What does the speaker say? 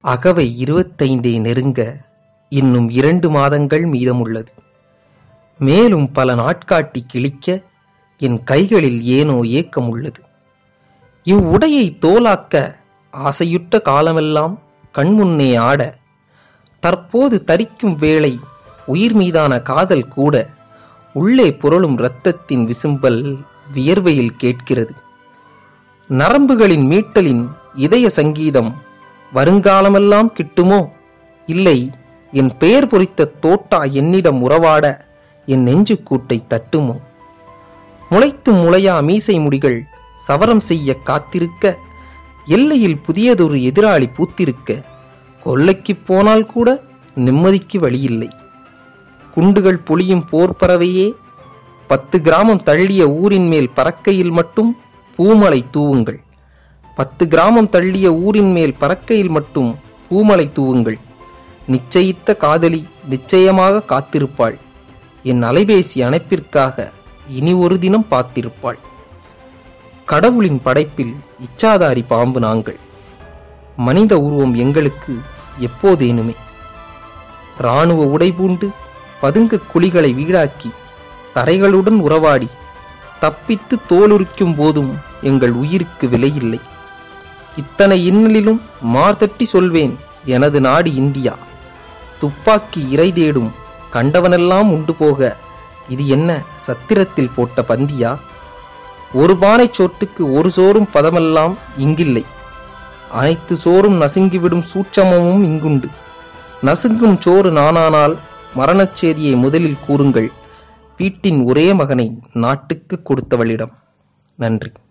அகவை இருபத்தைந்தே நெருங்க இன்னும் இரண்டு மாதங்கள் மீதமுள்ளது மேலும் பல நாட்காட்டி கிழிக்க என் கைகளில் ஏனோ ஏக்கம் உள்ளது இவ்வுடையை தோலாக்க ஆசையுட்ட காலமெல்லாம் கண்முன்னே ஆட தற்போது தரிக்கும் வேளை உயிர் மீதான காதல் கூட உள்ளே புரளும் இரத்தத்தின் விசும்பல் வியர்வையில் கேட்கிறது நரம்புகளின் மீட்டலின் இதய சங்கீதம் வருங்காலமெல்லாம் கிட்டுமோ இல்லை என் பெயர் பொறித்த தோட்டா என்னிடம் உறவாட என் நெஞ்சுக்கூட்டை தட்டுமோ முளைத்தும் முளையா மீசை முடிகள் சவரம் செய்ய காத்திருக்க எல்லையில் புதியதொரு எதிராளி பூத்திருக்க கொல்லைக்குப் போனால் கூட நிம்மதிக்கு வழியில்லை குண்டுகள் பொழியும் போர் பறவையே பத்து கிராமம் தள்ளிய ஊரின் மேல் பறக்கையில் மட்டும் பூமலை தூவுங்கள் பத்து கிராமம் தள்ளிய ஊரின் மேல் பறக்கையில் மட்டும் பூமலை தூவுங்கள் நிச்சயித்த காதலி நிச்சயமாக காத்திருப்பாள் என் அலைபேசி அணைப்பிற்காக இனி ஒரு தினம் பார்த்திருப்பாள் கடவுளின் படைப்பில் இச்சாதாரி பாம்பு நாங்கள் மனித உருவம் எங்களுக்கு எப்போதேனுமே இராணுவ உடை பூண்டு பதுங்கு குழிகளை வீடாக்கி தரைகளுடன் உறவாடி தப்பித்து தோலுரிக்கும் போதும் எங்கள் உயிருக்கு விலையில்லை இத்தனை இன்னலிலும் மார்தட்டி சொல்வேன் எனது நாடு இந்தியா துப்பாக்கி இறை தேடும் கண்டவனெல்லாம் உண்டு போக இது என்ன சத்திரத்தில் போட்ட பந்தியா ஒரு பானை சோற்றுக்கு ஒரு சோறும் பதமெல்லாம் இங்கில்லை அனைத்து சோறும் நசுங்கிவிடும் சூட்சமமும் இங்குண்டு நசுங்கும் சோறு நானானால் மரணச் செய்தியை முதலில் கூறுங்கள் வீட்டின் ஒரே மகனை நாட்டுக்கு கொடுத்தவளிடம் நன்றி